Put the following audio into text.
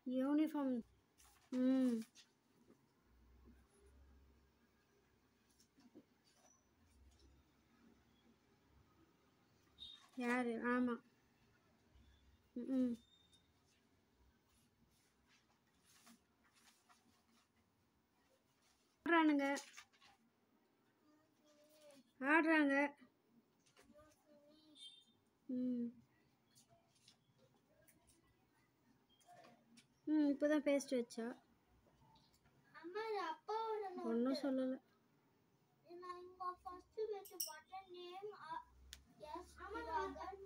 Uniform ம் யார் ஆமாம் ம் ஆடுறானுங்க ஆடுறாங்க ம் ம் இப்போ தான் பேஸ்ட் வச்சா அம்மா இது அப்பாவோட note. ஒன்றும் சொல்லலை நான் இங்க first வச்ச button name, uh, yes, dragon.